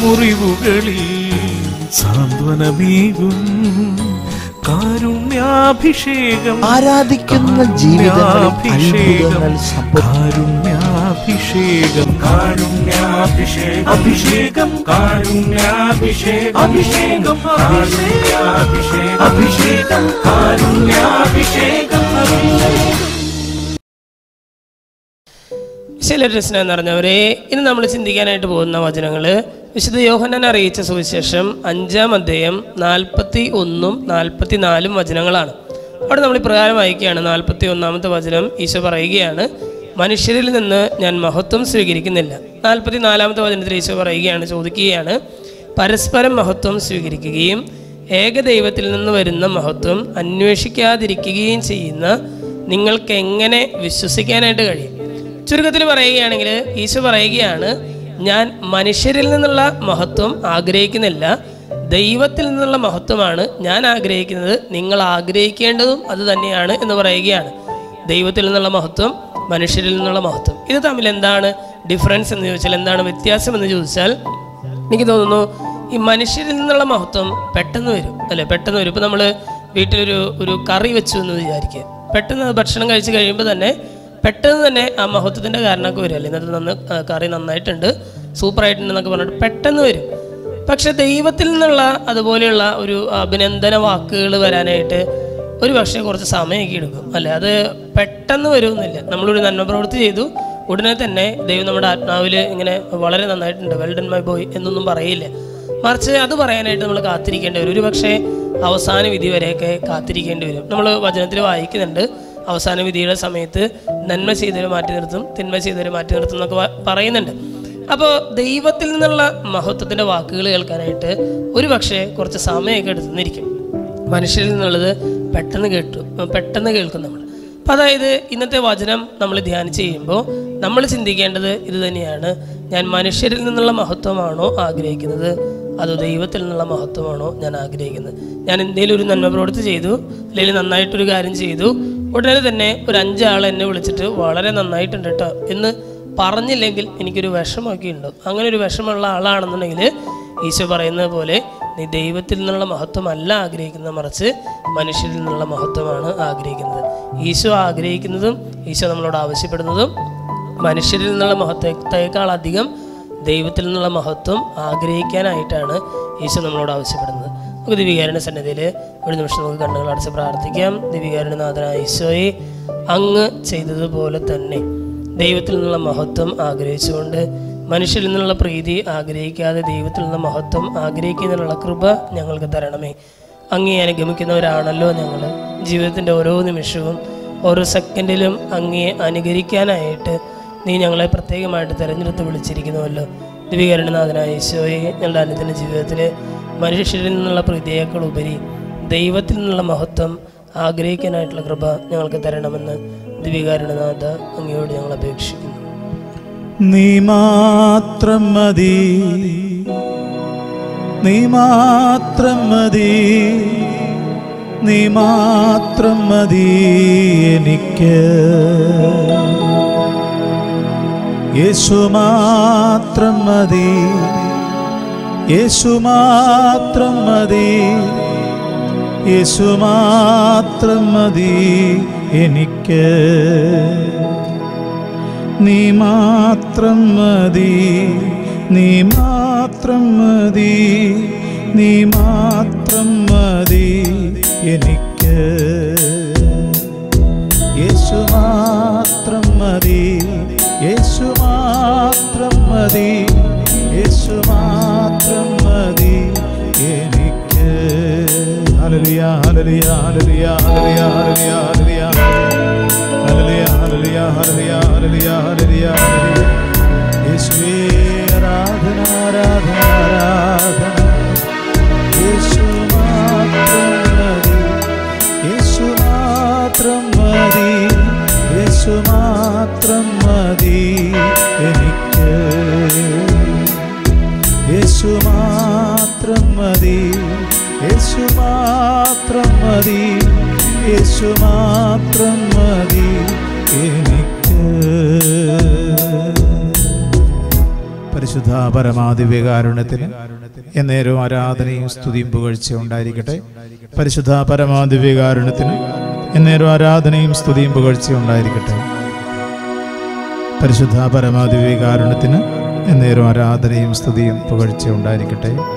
മുറിവുകളിൽ സാന്ത്വനമേകും കാരുണ്യാഭിഷേകം ആരാധിക്കുന്ന ജീവിതങ്ങളിൽ അത്ഭുതങ്ങൾ സംഭവിക്കും കാരുണ്യാഭിഷേകം കാരുണ്യാഭിഷേകം അഭിഷേകം കാരുണ്യാഭിഷേകം അഭിഷേകം കാരുണ്യാഭിഷേകം അഭിഷേകം കാരുണ്യാഭിഷേകം അഭിഷേകം ശൈലരചന എന്ന് പറഞ്ഞവരെ ഇന്ന് നമ്മൾ ചിന്തിക്കാനായിട്ട് പോകുന്ന വചനങ്ങൾ വിശുദ്ധ യോഹന്നാൻ അറിയിച്ച സുവിശേഷം അഞ്ചാം അധ്യായം നാൽപ്പത്തി ഒന്നും നാൽപ്പത്തി നാലും വചനങ്ങളാണ് അവിടെ നമ്മൾ ഇപ്രകാരം വായിക്കുകയാണ് നാൽപ്പത്തി ഒന്നാമത്തെ വചനം ഈശോ പറയുകയാണ് മനുഷ്യരിൽ നിന്ന് ഞാൻ മഹത്വം സ്വീകരിക്കുന്നില്ല നാൽപ്പത്തി നാലാമത്തെ വചനത്തിൽ ഈശോ പറയുകയാണ് ചോദിക്കുകയാണ് പരസ്പരം മഹത്വം സ്വീകരിക്കുകയും ഏകദൈവത്തിൽ നിന്ന് വരുന്ന മഹത്വം അന്വേഷിക്കാതിരിക്കുകയും ചെയ്യുന്ന നിങ്ങൾക്ക് എങ്ങനെ വിശ്വസിക്കാനായിട്ട് കഴിയും ചുരുക്കത്തിൽ പറയുകയാണെങ്കിൽ ഈശോ പറയുകയാണ് ഞാൻ മനുഷ്യരിൽ നിന്നുള്ള മഹത്വം ആഗ്രഹിക്കുന്നില്ല ദൈവത്തിൽ നിന്നുള്ള മഹത്വമാണ് ഞാൻ ആഗ്രഹിക്കുന്നത് നിങ്ങൾ ആഗ്രഹിക്കേണ്ടതും അത് തന്നെയാണ് എന്ന് പറയുകയാണ് ദൈവത്തിൽ നിന്നുള്ള മഹത്വം മനുഷ്യരിൽ നിന്നുള്ള മഹത്വം ഇത് തമ്മിൽ എന്താണ് ഡിഫറൻസ് എന്ന് ചോദിച്ചാൽ എന്താണ് വ്യത്യാസം എന്ന് ചോദിച്ചാൽ എനിക്ക് തോന്നുന്നു ഈ മനുഷ്യരിൽ നിന്നുള്ള മഹത്വം പെട്ടെന്ന് വരും അല്ലേ പെട്ടെന്ന് വരും ഇപ്പം നമ്മൾ വീട്ടിലൊരു ഒരു കറി വെച്ചു എന്ന് വിചാരിക്കുക പെട്ടെന്ന് അത് ഭക്ഷണം കഴിച്ച് കഴിയുമ്പോൾ തന്നെ പെട്ടെന്ന് തന്നെ ആ മഹത്വത്തിൻ്റെ കാരണമൊക്കെ വരും അല്ലേ ഇന്നത്തെ നന്ന് ആ, കറി നന്നായിട്ടുണ്ട് സൂപ്പറായിട്ടുണ്ടെന്നൊക്കെ പറഞ്ഞിട്ട് പെട്ടെന്ന് വരും പക്ഷെ ദൈവത്തിൽ നിന്നുള്ള അതുപോലെയുള്ള ഒരു അഭിനന്ദന വാക്കുകൾ വരാനായിട്ട് ഒരു പക്ഷേ കുറച്ച് സമയമൊക്കെ എടുക്കും അല്ലേ അത് പെട്ടെന്ന് വരുമെന്നില്ല നമ്മളൊരു നന്മ പ്രവൃത്തി ചെയ്തു ഉടനെ തന്നെ ദൈവം നമ്മുടെ ആത്മാവിൽ ഇങ്ങനെ വളരെ നന്നായിട്ടുണ്ട് വെൽ ഡൺ മൈ ബോയ് എന്നൊന്നും പറയില്ല മറിച്ച് അത് പറയാനായിട്ട് നമ്മൾ കാത്തിരിക്കേണ്ടി വരും ഒരു പക്ഷേ അവസാന വിധി വരെയൊക്കെ കാത്തിരിക്കേണ്ടി വരും നമ്മൾ വചനത്തിൽ വായിക്കുന്നുണ്ട് അവസാന വിധിയുടെ സമയത്ത് നന്മ ചെയ്തവരെ മാറ്റി നിർത്തും തിന്മ ചെയ്തവരെ മാറ്റി നിർത്തും എന്നൊക്കെ വ- പറയുന്നുണ്ട് അപ്പോൾ ദൈവത്തിൽ നിന്നുള്ള മഹത്വത്തിൻ്റെ വാക്കുകൾ കേൾക്കാനായിട്ട് ഒരു പക്ഷേ കുറച്ച് സമയമൊക്കെ എടുത്തുന്നിരിക്കും മനുഷ്യരിൽ നിന്നുള്ളത് പെട്ടെന്ന് കേട്ടു പെട്ടെന്ന് കേൾക്കും നമ്മൾ അപ്പം അതായത് ഇന്നത്തെ വചനം നമ്മൾ ധ്യാനിച്ച് ചെയ്യുമ്പോൾ നമ്മൾ ചിന്തിക്കേണ്ടത് ഇത് തന്നെയാണ് ഞാൻ മനുഷ്യരിൽ നിന്നുള്ള മഹത്വമാണോ ആഗ്രഹിക്കുന്നത് അതോ ദൈവത്തിൽ നിന്നുള്ള മഹത്വമാണോ ഞാൻ ആഗ്രഹിക്കുന്നത് ഞാൻ എന്തെങ്കിലും ഒരു നന്മ പ്രവൃത്തി ചെയ്തു അല്ലെങ്കിൽ നന്നായിട്ടൊരു കാര്യം ചെയ്തു ഉടനെ തന്നെ ഒരു അഞ്ചാൾ എന്നെ വിളിച്ചിട്ട് വളരെ നന്നായിട്ടുണ്ട് കേട്ടോ എന്ന് പറഞ്ഞില്ലെങ്കിൽ എനിക്കൊരു വിഷമമൊക്കെ ഉണ്ട് അങ്ങനെ ഒരു വിഷമമുള്ള ആളാണെന്നുണ്ടെങ്കിൽ ഈശോ പറയുന്നത് പോലെ നീ ദൈവത്തിൽ നിന്നുള്ള മഹത്വമല്ല ആഗ്രഹിക്കുന്നത് മറിച്ച് മനുഷ്യരിൽ നിന്നുള്ള മഹത്വമാണ് ആഗ്രഹിക്കുന്നത് ഈശോ ആഗ്രഹിക്കുന്നതും ഈശോ നമ്മളോട് ആവശ്യപ്പെടുന്നതും മനുഷ്യരിൽ നിന്നുള്ള മഹത്വത്തെക്കാൾ അധികം ദൈവത്തിൽ നിന്നുള്ള മഹത്വം ആഗ്രഹിക്കാനായിട്ടാണ് ഈശോ നമ്മളോട് ആവശ്യപ്പെടുന്നത് നമുക്ക് ദിവികാരുടെ സന്നിധിയിൽ ഒരു നിമിഷം നമുക്ക് കണ്ണുകൾ അടച്ച് പ്രാർത്ഥിക്കാം ദിവികാരുടെ നാഥനായ ഈശോയെ അങ്ങ് ചെയ്തതുപോലെ തന്നെ ദൈവത്തിൽ നിന്നുള്ള മഹത്വം ആഗ്രഹിച്ചുകൊണ്ട് മനുഷ്യരിൽ നിന്നുള്ള പ്രീതി ആഗ്രഹിക്കാതെ ദൈവത്തിൽ നിന്നുള്ള മഹത്വം ആഗ്രഹിക്കുന്നതിനുള്ള കൃപ ഞങ്ങൾക്ക് തരണമേ അങ്ങേ അനുഗമിക്കുന്നവരാണല്ലോ ഞങ്ങൾ ജീവിതത്തിൻ്റെ ഓരോ നിമിഷവും ഓരോ സെക്കൻഡിലും അങ്ങേ അനുകരിക്കാനായിട്ട് നീ ഞങ്ങളെ പ്രത്യേകമായിട്ട് തിരഞ്ഞെടുത്ത് വിളിച്ചിരിക്കുന്നുവല്ലോ ദിവ്യകരണനാഥനായ ഈശോയെ ഞങ്ങളുടെ അനുദിന ജീവിതത്തിൽ മനുഷ്യരിൽ നിന്നുള്ള പ്രീതിയേക്കാൾ ഉപരി ദൈവത്തിൽ നിന്നുള്ള മഹത്വം ആഗ്രഹിക്കാനായിട്ടുള്ള കൃപ ഞങ്ങൾക്ക് തരണമെന്ന് ദിവ്യകാരണനാഥ അങ്ങയോട് ഞങ്ങൾ അപേക്ഷിക്കുന്നു നീ മാത്രം മതി നീ മാത്രം മതി നീ മാത്രം മതി എനിക്ക് യേശു മാത്രം മതി യേശു മാത്രം മതി യേശു മാത്രം മതി എനിക്ക് നീ മാത്രം മതി നീ മാത്രം മതി നീ മാത്രം മതി എനിക്ക് യേശു മാത്രം മതി യേശു മാത്രം മതി യേശു മാത്രം മതി എനിക്ക് ഹല്ലേലൂയ ഹല്ലേലൂയ ഹല്ലേലൂയ ഹല്ലേലൂയ ഹല്ലേലൂയ ഹല്ലേലൂയ ഹല്ലേലൂയ ഹല്ലേലൂയ ഹല്ലേലൂയ ഹല്ലേലൂയ ഹല്ലേലൂയ യേശുവേ ആരാധന ആരാധന ആരാധന യേശു മാത്രം മതി യേശു മാത്രം മതി യേശു മാത്രം മതി എനിക്ക് യേശു മാത്രം മതി യേശു മാത്രം മതി യേശു മാത്രം മതി എനിക്ക് പരിശുദ്ധ പരിശുദ്ധ പരമാദിവ്യകാരുണ്യത്തിന് എന്നേരവും ആരാധനയും സ്തുതിയും പുകഴ്ചയും ഉണ്ടായിരിക്കട്ടെ പരിശുദ്ധ പരമാദിവ്യകാരുണ്യത്തിന് എന്നേരവും ആരാധനയും സ്തുതിയും പുകഴ്ചയും ഉണ്ടായിരിക്കട്ടെ പരിശുദ്ധ പരമാദിവ്യകാരുണ്യത്തിന് എന്നേരം ആരാധനയും സ്തുതിയും പുകഴ്ചയും ഉണ്ടായിരിക്കട്ടെ